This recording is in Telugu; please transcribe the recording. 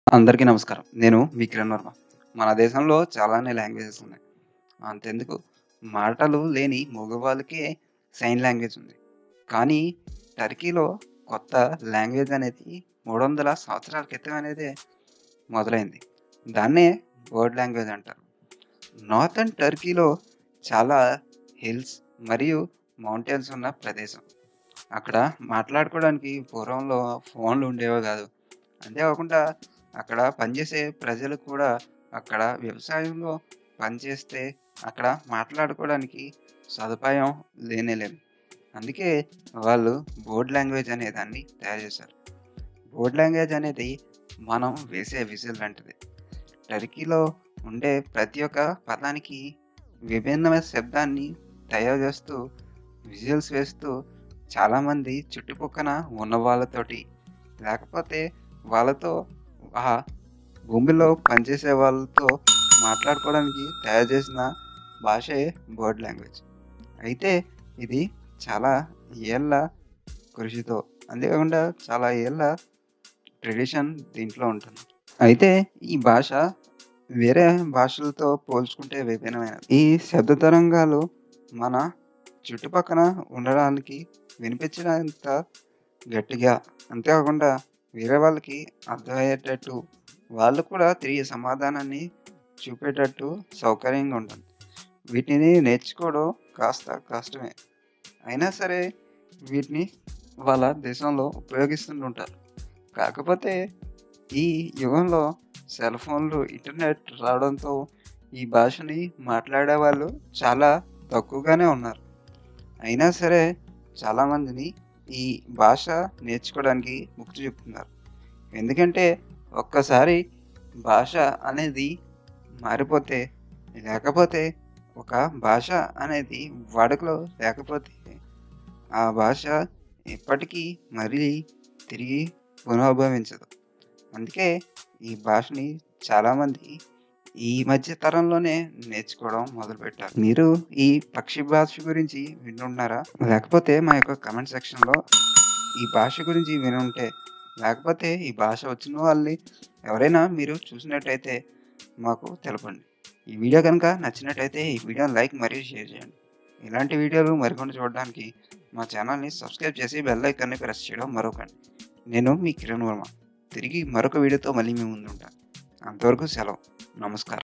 అందరికీ నమస్కారం. నేను మీ కిరణ్ వర్మ. మన దేశంలో చాలానే లాంగ్వేజెస్ ఉన్నాయి. అంతెందుకు మాటలు లేని మగవాళ్ళకే సైన్ లాంగ్వేజ్ ఉంది. కానీ టర్కీలో కొత్త లాంగ్వేజ్ అనేది 300 సంవత్సరాల క్రితం అనేదే మొదలైంది. దాన్నే వర్డ్ లాంగ్వేజ్ అంటారు. నార్తర్న్ టర్కీలో చాలా హిల్స్ మరియు మౌంటైన్స్ ఉన్న ప్రదేశం. అక్కడ మాట్లాడుకోవడానికి పూర్వంలో ఫోన్లు ఉండేవే కాదు. అంతేకాకుండా అక్కడ పనిచేసే ప్రజలు కూడా అక్కడ వ్యవసాయంలో పనిచేస్తే అక్కడ మాట్లాడుకోవడానికి సదుపాయం లేనే లేదు. అందుకే వాళ్ళు బోర్డ్ లాంగ్వేజ్ అనే దాన్ని తయారు చేశారు. బోర్డ్ లాంగ్వేజ్ అనేది మనం వేసే విజిల్ లాంటిది. టర్కీలో ఉండే ప్రతి ఒక్క పదానికి విభిన్నమైన శబ్దాన్ని తయారు చేస్తూ విజిల్స్ వేస్తూ చాలామంది చుట్టుపక్కన ఉన్న వాళ్ళతోటి లేకపోతే వాళ్ళతో ఆ భూమిలో పనిచేసే వాళ్ళతో మాట్లాడుకోవడానికి తయారు చేసిన భాషే బోర్డ్ లాంగ్వేజ్. అయితే ఇది చాలా ఏళ్ల కృషితో అంతేకాకుండా చాలా ఏళ్ల ట్రెడిషన్ దీంట్లో ఉంటుంది. అయితే ఈ భాష వేరే భాషలతో పోల్చుకుంటే విభిన్నమైనది. ఈ శబ్ద తరంగాలు మన చుట్టుపక్కన ఉండడానికి వినిపించినంత గట్టిగా అంతేకాకుండా వేరే వాళ్ళకి అర్థమయ్యేటట్టు వాళ్ళు కూడా తిరిగి సమాధానాన్ని చూపేటట్టు సౌకర్యంగా ఉంటుంది. వీటిని నేర్చుకోవడం కాస్త కష్టమే. అయినా సరే వీటిని వాళ్ళ దేశంలో ఉపయోగిస్తుంటుంటారు. కాకపోతే ఈ యుగంలో సెల్ ఫోన్లు, ఇంటర్నెట్ రావడంతో ఈ భాషని మాట్లాడేవాళ్ళు చాలా తక్కువగానే ఉన్నారు. అయినా సరే చాలామందిని ఈ భాష నేర్చుకోవడానికి మొగ్గు చూపుతున్నారు. ఎందుకంటే ఒక్కసారి భాష అనేది మారిపోతే లేకపోతే ఒక భాష అనేది వాడుకలో లేకపోతే ఆ భాష ఎప్పటికీ మళ్ళీ తిరిగి పునరుద్భవించదు. అందుకే ఈ భాషని చాలామంది ఈ మధ్య తరంలోనే నేర్చుకోవడం మొదలుపెట్టారు. మీరు ఈ పక్షి భాష గురించి వినుంటారా? లేకపోతే మా యొక్క కామెంట్ సెక్షన్‌లో ఈ భాష గురించి వినుంటే లేకపోతే ఈ భాష వచ్చిన వాళ్ళని ఎవరైనా మీరు చూసినట్టయితే మాకు తెలపండి. ఈ వీడియో గనుక నచ్చినట్టయితే ఈ వీడియోని లైక్ మరియు షేర్ చేయండి. ఇలాంటి వీడియోలు మరికొన్ని చూడడానికి మా ఛానల్‌ని సబ్స్క్రైబ్ చేసి బెల్ ఐకాన్‌ని ప్రెస్ చేయడం మరవకండి. నేను మీ కిరణ్ వర్మ. తిరిగి మరొక వీడియోతో మళ్ళీ మీ ముందుంటాను. అంతవరకు సెలవు. నమస్కారం.